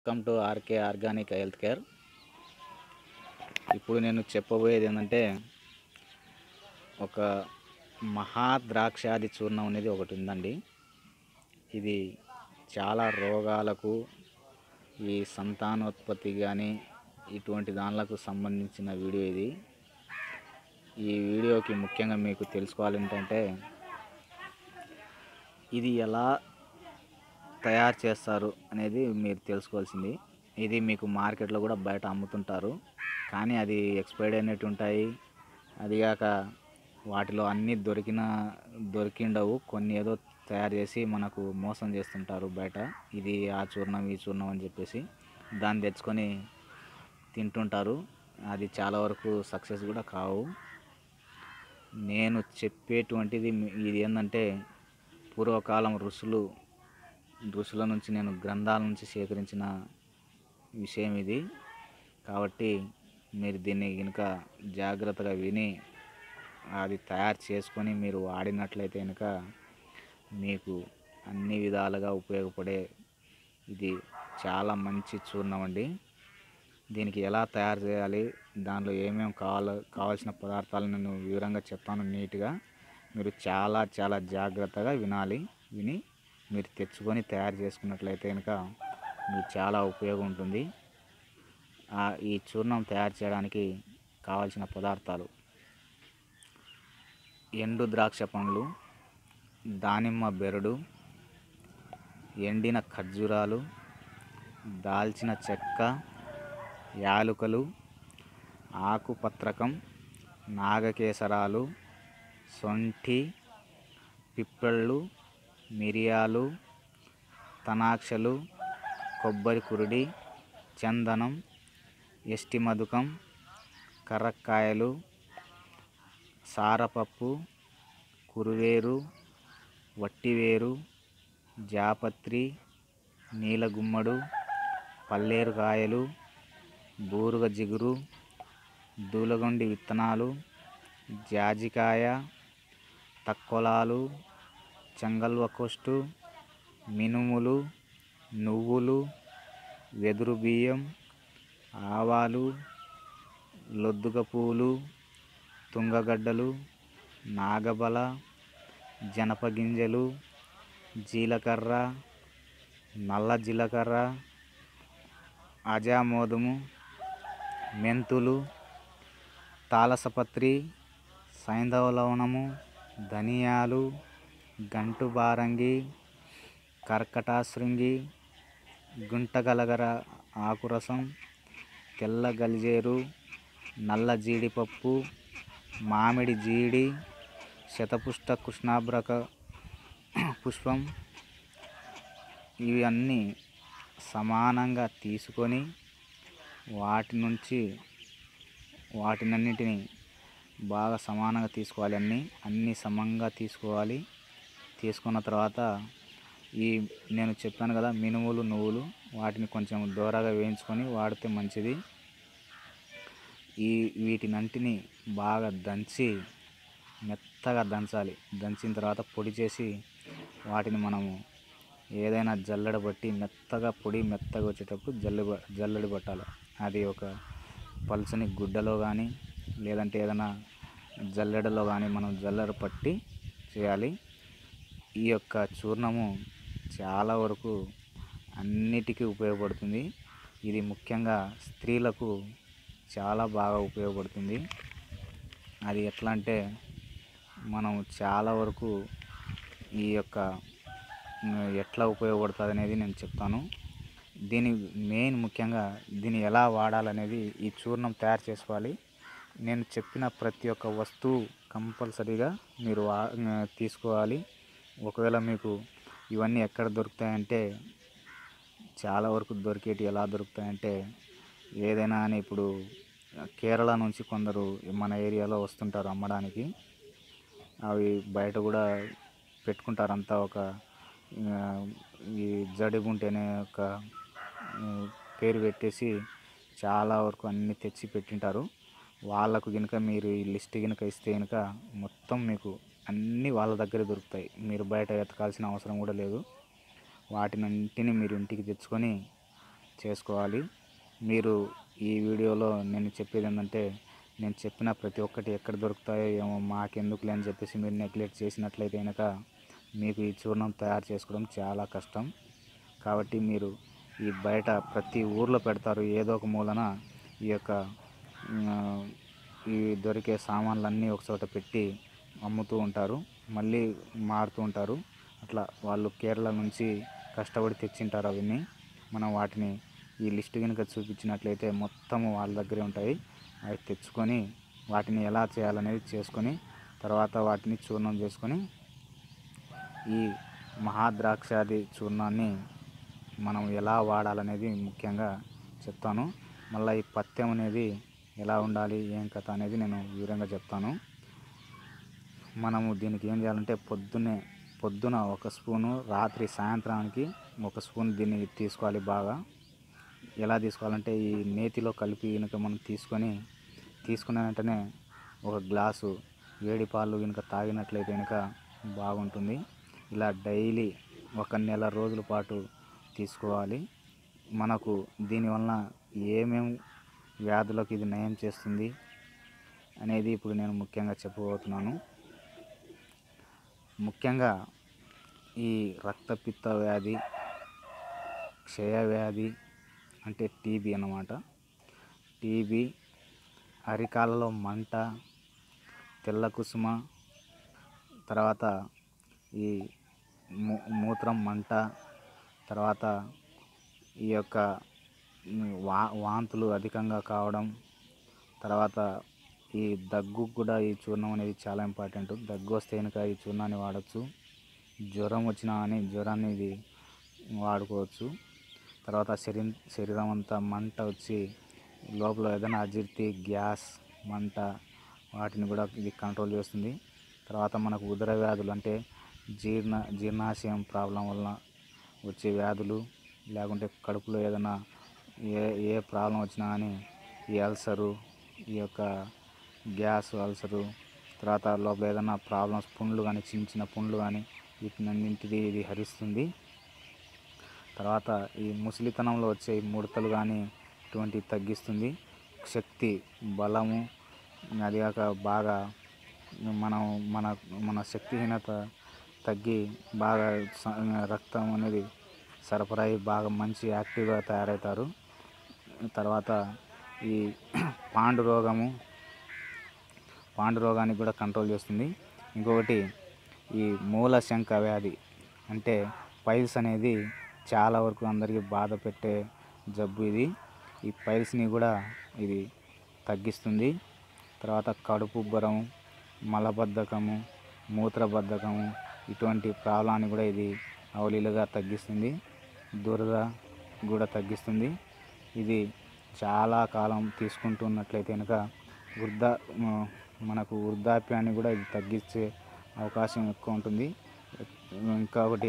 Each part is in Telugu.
welcome to RK organic health care ఇప్పుడు నేను చెప్పబోయేది ఏంటంటే ఒక మహా ద్రాక్షాది చూర్ణం అనేది ఒకటి ఉందండి ఇది చాలా రోగాలకు ఈ సంతానోత్పత్తి కానీ ఇటువంటి దానిలకు సంబంధించిన వీడియో ఇది ఈ వీడియోకి ముఖ్యంగా మీకు తెలుసుకోవాలి ఏంటంటే ఇది ఎలా తయారు చేస్తారు అనేది మీరు తెలుసుకోవాల్సింది ఇది మీకు మార్కెట్లో కూడా బయట అమ్ముతుంటారు కానీ అది ఎక్స్పైర్డ్ అయినట్టు ఉంటాయి అదిగాక వాటిలో అన్నీ దొరికిన దొరికిండవు కొన్ని ఏదో తయారు చేసి మనకు మోసం చేస్తుంటారు బయట ఇది ఆ చూర్ణం ఈ చూర్ణం అని చెప్పేసి దాన్ని తెచ్చుకొని తింటుంటారు అది చాలా వరకు సక్సెస్ కూడా కావు నేను చెప్పేటువంటిది మీ- ఇది ఏంటంటే పూర్వకాలం ఋషులు ఋషుల నుంచి నేను గ్రంథాల నుంచి సేకరించిన విషయం ఇది కాబట్టి మీరు దీన్ని కనుక జాగ్రత్తగా విని అది తయారు చేసుకొని మీరు వాడినట్లయితే కనుక మీకు అన్ని విధాలుగా ఉపయోగపడే ఇది చాలా మంచి చూర్ణం అండి దీనికి ఎలా తయారు చేయాలి దానిలో ఏమేమి కావాలో కావాల్సిన పదార్థాలు నేను వివరంగా చెప్తాను నీట్గా మీరు చాలా చాలా జాగ్రత్తగా వినాలి విని మీరు తెచ్చుకొని తయారు చేసుకున్నట్లయితే కనుక మీకు చాలా ఉపయోగం ఉంటుంది ఆ ఈ చూర్ణం తయారు చేయడానికి కావాల్సిన పదార్థాలు ఎండు ద్రాక్ష పండ్లు దానిమ్మ బెరడు ఎండిన ఖర్జూరాలు దాల్చిన చెక్క యాలుకలు ఆకుపత్రకం నాగకేసరాలు సొంఠి పిప్పళ్ళు మిరియాలు తనాక్షలు కొబ్బరి కురుడి చందనం ఎస్టి మధుకం కర్రక్కాయలు సారపప్పు కురువేరు వట్టివేరు జాపత్రి నీలగుమ్మడు పల్లేరుకాయలు బూరుగ జిగురు దూలగొండి విత్తనాలు జాజికాయ తక్కొలాలు చెంగల్వ కొస్టు మినుములు నువ్వులు వెదురు బియ్యం ఆవాలు లొద్దుగ పూలు తుంగగడ్డలు నాగబల జనపగింజలు జీలకర్ర నల్ల జీలకర్ర అజామోదము మెంతులు తాలసపత్రి సైంధవ లవణము ధనియాలు గంటు బారంగి కర్కటాశృంగి గుంటగలగర ఆకురసం తెల్ల గలిజేరు నల్ల జీడిపప్పు మామిడి జీడి శతపుష్ట కృష్ణాభ్రక పుష్పం ఇవన్నీ సమానంగా తీసుకొని వాటి నుంచి వాటినన్నిటిని బాగా సమానంగా తీసుకోవాలి అన్నీ అన్నీ సమంగా తీసుకోవాలి తీసుకున్న తర్వాత ఈ నేను చెప్పాను కదా మినుములు నువ్వులు వాటిని కొంచెం దూరగా వేయించుకొని వాడితే మంచిది ఈ వీటినంటిని బాగా దంచి మెత్తగా దంచాలి దంచిన తర్వాత పొడి చేసి వాటిని మనము ఏదైనా జల్లెడ బట్టి మెత్తగా పొడి మెత్తగా వచ్చేటప్పుడు జల్లి జల్లెడ పట్టాలి అది ఒక పలుచని గుడ్డలో కానీ లేదంటే ఏదైనా జల్లెడలో కానీ మనం జల్లెడ పట్టి చేయాలి ఈ యొక్క చూర్ణము చాలా వరకు అన్నిటికీ ఉపయోగపడుతుంది ఇది ముఖ్యంగా స్త్రీలకు చాలా బాగా ఉపయోగపడుతుంది అది ఎట్లా అంటే మనం చాలా వరకు ఈ యొక్క ఉమ్, ఎట్లా ఉపయోగపడుతుంది అనేది నేను చెప్తాను దీని మెయిన్ ముఖ్యంగా దీన్ని ఎలా వాడాలనేది ఈ చూర్ణం తయారు చేసుకోవాలి నేను చెప్పిన ప్రతి ఒక్క వస్తువు కంపల్సరీగా మీరు వా- ఆ, తీసుకోవాలి ఒకవేళ మీకు ఇవన్నీ ఎక్కడ దొరుకుతాయంటే చాలా వరకు దొరికేటి ఎలా దొరుకుతాయంటే ఏదైనా అని ఇప్పుడు కేరళ నుంచి కొందరు మన ఏరియాలో వస్తుంటారు అమ్మడానికి అవి బయట కూడా పెట్టుకుంటారు అంతా ఒక ఆ, ఈ జడిగుంటి అనే ఒక ఆ, పేరు పెట్టేసి చాలా వరకు అన్ని తెచ్చి పెట్టింటారు వాళ్ళకు కనుక మీరు ఈ లిస్ట్ కనుక ఇస్తే కనుక మొత్తం మీకు అన్నీ వాళ్ళ దగ్గరే దొరుకుతాయి మీరు బయట వెతకాల్సిన అవసరం కూడా లేదు వాటినంటిని మీరు ఇంటికి తెచ్చుకొని చేసుకోవాలి మీరు ఈ వీడియోలో నేను చెప్పేది ఏంటంటే నేను చెప్పిన ప్రతి ఒక్కటి ఎక్కడ దొరుకుతాయో ఏమో మాకెందుకులే అని చెప్పేసి మీరు నెగ్లెక్ట్ చేసినట్లయితే కనుక మీకు ఈ చూర్ణం తయారు చేసుకోవడం చాలా కష్టం కాబట్టి మీరు ఈ బయట ప్రతి ఊర్లో పెడతారు ఏదో ఒక మూలన ఈ యొక్క ఆ, ఈ దొరికే సామాన్లన్నీ ఒక చోట పెట్టి అమ్ముతూ ఉంటారు మళ్ళీ మారుతూ ఉంటారు అట్లా వాళ్ళు కేరళ నుంచి కష్టపడి తెచ్చింటారు అవన్నీ మనం వాటిని ఈ లిస్ట్ కనుక చూపించినట్లయితే మొత్తం వాళ్ళ దగ్గరే ఉంటాయి అవి తెచ్చుకొని వాటిని ఎలా చేయాలనేది చేసుకొని తర్వాత వాటిని చూర్ణం చేసుకొని ఈ మహాద్రాక్షాది చూర్ణాన్ని మనం ఎలా వాడాలనేది ముఖ్యంగా చెప్తాను మళ్ళీ ఈ పథ్యం అనేది ఎలా ఉండాలి ఏం కథ అనేది నేను వివరంగా చెప్తాను మనము దీనికి ఏం చేయాలంటే పొద్దున్నే పొద్దున ఒక స్పూను రాత్రి సాయంత్రానికి ఒక స్పూన్ దీన్ని తీసుకోవాలి బాగా ఎలా తీసుకోవాలంటే ఈ నేతిలో కలిపి కనుక మనం తీసుకొని తీసుకున్న వెంటనే ఒక గ్లాసు వేడి పాలు కనుక తాగినట్లయితే కనుక బాగుంటుంది ఇలా డైలీ ఒక నెల రోజుల పాటు తీసుకోవాలి మనకు దీనివలన ఏమేం వ్యాధులకు ఇది నయం చేస్తుంది అనేది ఇప్పుడు నేను ముఖ్యంగా చెప్పబోతున్నాను ముఖ్యంగా ఈ రక్తపిత్త వ్యాధి క్షయ వ్యాధి అంటే టీబీ అన్నమాట టీబీ అరికాలలో మంట తెల్ల కుసుమ తర్వాత ఈ మూ మూత్రం మంట తర్వాత ఈ యొక్క ఉమ్, వా వాంతులు అధికంగా కావడం తర్వాత ఈ దగ్గు కూడా ఈ చూర్ణం అనేది చాలా ఇంపార్టెంట్ దగ్గు వస్తే కనుక ఈ చూర్ణాన్ని వాడచ్చు జ్వరం వచ్చినా కానీ జ్వరాన్ని ఇది వాడుకోవచ్చు తర్వాత శరీ శరీరం అంతా మంట వచ్చి లోపల ఏదైనా అజీర్తి గ్యాస్ మంట వాటిని కూడా ఇది కంట్రోల్ చేస్తుంది తర్వాత మనకు ఉదర వ్యాధులు అంటే జీర్ణ జీర్ణాశయం ప్రాబ్లం వలన వచ్చే వ్యాధులు లేకుంటే కడుపులో ఏదైనా ఏ ఏ ప్రాబ్లం వచ్చినా కానీ ఈ అల్సరు ఈ యొక్క గ్యాస్ అల్సరు తర్వాత లోపల ఏదైనా ప్రాబ్లమ్స్ పుండ్లు కానీ చిన్న చిన్న పుండ్లు కానీ వీటినన్నింటిది ఇది హరిస్తుంది తర్వాత ఈ ముసలితనంలో వచ్చే ఈ ముడతలు కానీ ఇటువంటి తగ్గిస్తుంది శక్తి బలము అది కాక బాగా మనం మన మన శక్తిహీనత తగ్గి బాగా స- రక్తం అనేది సరఫరా అయ్యి బాగా మంచి యాక్టివ్గా తయారవుతారు తర్వాత ఈ పాండు రోగము పాండు రోగాన్ని కూడా కంట్రోల్ చేస్తుంది ఇంకొకటి ఈ మూలశంక వ్యాధి అంటే పైల్స్ అనేది చాలా వరకు అందరికీ బాధ పెట్టే జబ్బు ఇది ఈ పైల్స్ని కూడా ఇది తగ్గిస్తుంది తర్వాత కడుపు ఉబ్బరం మలబద్ధకము మూత్రబద్ధకము ఇటువంటి ప్రాబ్లాన్ని కూడా ఇది అవలీలుగా తగ్గిస్తుంది దురద కూడా తగ్గిస్తుంది ఇది చాలా కాలం తీసుకుంటున్నట్లయితే కనుక వృద్ధ మ- మనకు వృద్ధాప్యాన్ని కూడా ఇది తగ్గించే అవకాశం ఎక్కువ ఉంటుంది ఇంకొకటి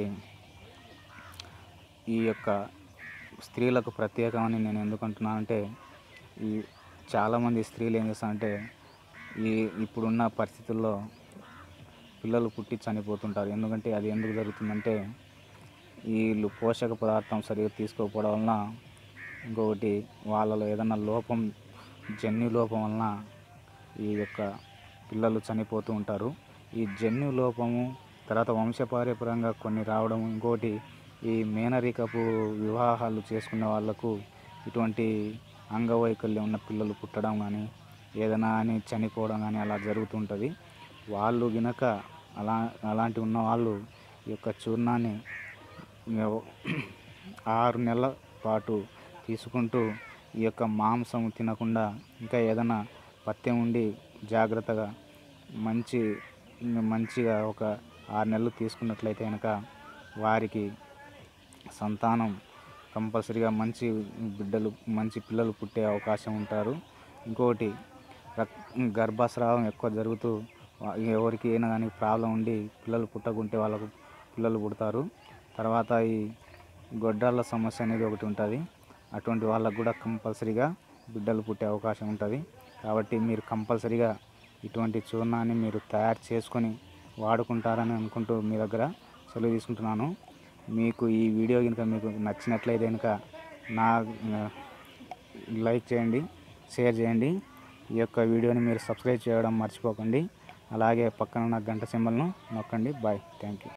ఈ యొక్క స్త్రీలకు ప్రత్యేకమని నేను ఎందుకు అంటున్నానంటే ఈ చాలామంది స్త్రీలు ఏం చేస్తారంటే ఈ ఇప్పుడున్న పరిస్థితుల్లో పిల్లలు పుట్టి చనిపోతుంటారు ఎందుకంటే అది ఎందుకు జరుగుతుందంటే వీళ్ళు పోషక పదార్థం సరిగ్గా తీసుకోకపోవడం వలన ఇంకొకటి వాళ్ళలో ఏదైనా లోపం జన్యు లోపం వలన ఈ యొక్క పిల్లలు చనిపోతూ ఉంటారు ఈ జన్యు లోపము తర్వాత వంశపారంపర్యంగా కొన్ని రావడం ఇంకోటి ఈ మేనరికపు వివాహాలు చేసుకున్న వాళ్ళకు ఇటువంటి అంగవైకల్యం ఉన్న పిల్లలు పుట్టడం కానీ ఏదైనా అని చనిపోవడం కానీ అలా జరుగుతుంటుంది వాళ్ళు గినక అలా అలాంటి ఉన్న వాళ్ళు ఈ యొక్క చూర్ణాన్ని ఎవ- ఆరు నెలల పాటు తీసుకుంటూ ఈ యొక్క మాంసం తినకుండా ఇంకా ఏదైనా పథ్యం ఉండి జాగ్రత్తగా మంచి మంచిగా ఒక ఆరు నెలలు తీసుకున్నట్లయితే కనుక వారికి సంతానం కంపల్సరిగా మంచి బిడ్డలు మంచి పిల్లలు పుట్టే అవకాశం ఉంటారు ఇంకొకటి రక్ గర్భస్రావం ఎక్కువ జరుగుతూ వా- ఎవరికి అయినా కానీ ప్రాబ్లం ఉండి పిల్లలు పుట్టకుంటే వాళ్ళకు పిల్లలు పుడతారు తర్వాత ఈ గొడ్రాళ్ళ సమస్య అనేది ఒకటి ఉంటుంది అటువంటి వాళ్ళకు కూడా కంపల్సరీగా బిడ్డలు పుట్టే అవకాశం ఉంటుంది కాబట్టి మీరు కంపల్సరీగా ఇటువంటి చూర్ణాన్ని మీరు తయారు చేసుకొని వాడుకుంటారని అనుకుంటూ మీ దగ్గర సెలవు తీసుకుంటున్నాను మీకు ఈ వీడియో కనుక మీకు నచ్చినట్లయితే కనుక నా లైక్ చేయండి షేర్ చేయండి ఈ యొక్క వీడియోని మీరు సబ్స్క్రైబ్ చేయడం మర్చిపోకండి అలాగే పక్కన ఉన్న గంట సింబల్ను నొక్కండి బాయ్ థ్యాంక్ యూ